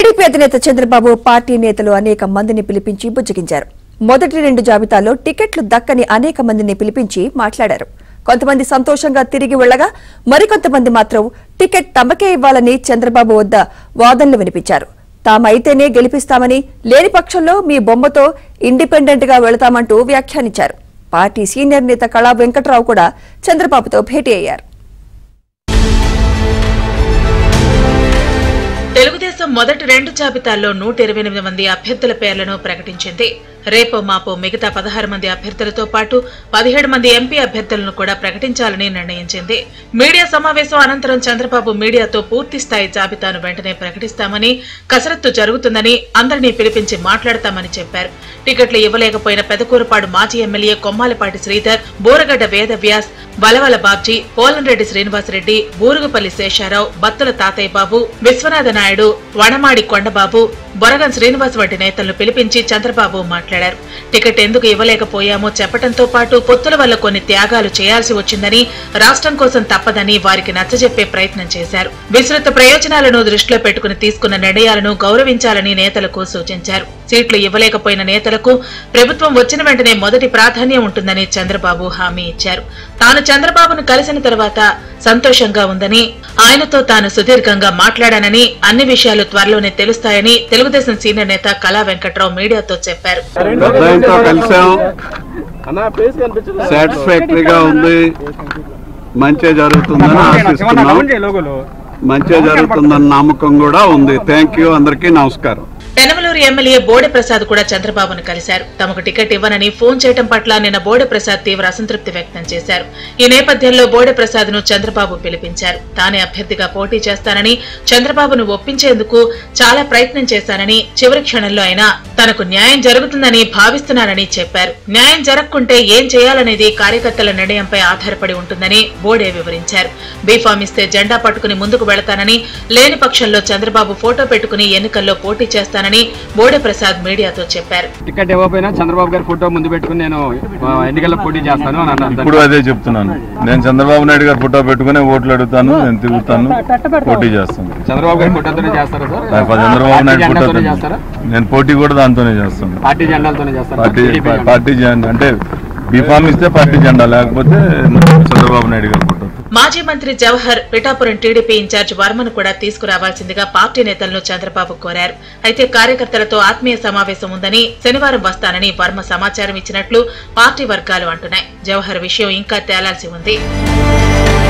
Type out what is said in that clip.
TDP అధినేత Chandrababu party నేతలు అనేక మందిని పిలిపించి బుజ్జగించారు మొదటి రెండు జాబితాలో టికెట్లు దక్కని అనేక మందిని పిలిపించి మాట్లాడారు కొంతమంది సంతోషంగా తిరిగి వెళ్లగా మరికొంతమంది మాత్రం టికెట్ తమకే ఇవ్వాలని చంద్రబాబు వద్ద వాదనలు వినిపించారు తామైతేనే గెలిపిస్తామని లేని పక్షంలో మీ బొమ్మతో ఇండిపెండెంట్ గా వెళతామంటూ వ్యాఖ్యానించారు పార్టీ సీనియర్ నేత కళా వెంకట్రావు కూడా చంద్రబాబుతో భేటీ అయ్యారు తెలుగుదేశం మొదటి రెండు జాబితాల్లో నూట ఇరవై ఎనిమిది మంది అభ్యర్థుల పేర్లను ప్రకటించింది రేపు మాపు మిగతా పదహారు మంది అభ్యర్థులతో పాటు పదిహేడు మంది ఎంపీ అభ్యర్థులను కూడా ప్రకటించాలని నిర్ణయించింది మీడియా సమావేశం అనంతరం చంద్రబాబు మీడియాతో పూర్తి స్థాయి జాబితాను వెంటనే ప్రకటిస్తామని కసరత్తు జరుగుతుందని అందరినీ పిలిపించి మాట్లాడతామని చెప్పారు టికెట్లు ఇవ్వలేకపోయిన పెదకూరుపాడు మాజీ ఎమ్మెల్యే కొమ్మాలపాటి శ్రీధర్ బోరగడ్డ వేదవ్యాస్ వలవల బాబ్జీ పోలంరెడ్డి శ్రీనివాసరెడ్డి బూరుగుపల్లి శేషారావు బత్తుల తాతయ్య బాబు విశ్వనాథ నాయుడు వనమాడి కొండబాబు బొరగం శ్రీనివాస్ వంటి నేతలను పిలిపించి చంద్రబాబు మాట్లాడారు టికెట్ ఎందుకు ఇవ్వలేకపోయామో చెప్పడంతో పాటు పొత్తుల వల్ల కొన్ని త్యాగాలు చేయాల్సి వచ్చిందని రాష్ట్రం కోసం తప్పదని వారికి నచ్చజెప్పే ప్రయత్నం చేశారు విస్తృత ప్రయోజనాలను దృష్టిలో పెట్టుకుని తీసుకున్న నిర్ణయాలను గౌరవించాలని నేతలకు సూచించారు సీట్లు ఇవ్వలేకపోయిన నేతలకు ప్రభుత్వం వచ్చిన వెంటనే మొదటి ప్రాధాన్యం ఉంటుందని చంద్రబాబు హామీ ఇచ్చారు తాను చంద్రబాబును కలిసిన తర్వాత సంతోషంగా ఉందని ఆయనతో తాను సుదీర్ఘంగా మాట్లాడానని అన్ని విషయాలు త్వరలోనే తెలుస్తాయని తెలుగుదేశం సీనియర్ నేత కళా వెంకట్రావు మీడియాతో చెప్పారు పెద్దలతో కలిసాం సాటిస్ఫాక్టరీగా ఉంది మంచిగా జరుగుతుందని ఆశిస్తున్నాం మంచిగా జరుగుతుందన్న నమ్మకం కూడా ఉంది థ్యాంక్ యూ అందరికీ నమస్కారం పెనమలూరు ఎమ్మెల్యే బోడె ప్రసాద్ కూడా చంద్రబాబును కలిశారు తమకు టికెట్ ఇవ్వనని ఫోన్ చేయడం పట్ల నిన్న బోడె ప్రసాద్ తీవ్ర అసంతృప్తి వ్యక్తం చేశారు ఈ నేపథ్యంలో బోడె ప్రసాద్ ను చంద్రబాబు పిలిపించారు తానే అభ్యర్థిగా పోటీ చేస్తానని చంద్రబాబును ఒప్పించేందుకు చాలా ప్రయత్నం చేశానని చివరి క్షణంలో అయినా తనకు న్యాయం జరుగుతుందని భావిస్తున్నానని చెప్పారు న్యాయం జరగకుంటే ఏం చేయాలనేది కార్యకర్తల నిర్ణయంపై ఆధారపడి ఉంటుందని బోడే వివరించారు బీఫామ్ ఇస్తే జెండా పట్టుకుని ముందుకు వెళతానని లేని పక్షంలో చంద్రబాబు ఫోటో పెట్టుకుని ఎన్నికల్లో పోటీ చేస్తానని బోడే ప్రసాద్ మీడియాతో చెప్పారు టికెట్ ఇవ్వకపోయినా చంద్రబాబు గారి ఫోటో ముందు పెట్టుకుని నేను ఆ, ఎన్నికల్లో పోటీ చేస్తాను అని అన్నారు ఇప్పుడు అదే చెప్తున్నాను నేను చంద్రబాబు నాయుడు గారు ఫోటో పెట్టుకుని ఓట్లు అడుగుతాను నేను తిరుగుతాను పోటీ చేస్తాను చంద్రబాబు గారి ఫోటోతోనే చేస్తారా సార్ నాకు చంద్రబాబు పార్టీ నాయుడు ఫోటో జెండాతోనే చేస్తారా నేను పోటీ కూడా దాంతోనే చేస్తాను పార్టీ జెండాలతోనే చేస్తారా పార్టీ టీడీపీ జెండా. పార్టీ జెండా అంటే బీఫామ్ ఇస్తే పార్టీ జెండా లేకపోతే చంద్రబాబు నాయుడు గారి ఫోటో మాజీ మంత్రి జవహర్ పిఠాపురం టీడీపీ ఇన్ఛార్జ్ వర్మను కూడా తీసుకురావాల్సిందిగా పార్టీ నేతలను చంద్రబాబు కోరారు అయితే కార్యకర్తలతో ఆత్మీయ సమావేశం ఉందని శనివారం వస్తానని వర్మ సమాచారం ఇచ్చినట్లు పార్టీ వర్గాలు అంటున్నాయి జవహర్ విషయం ఇంకా తేలాల్సి ఉంది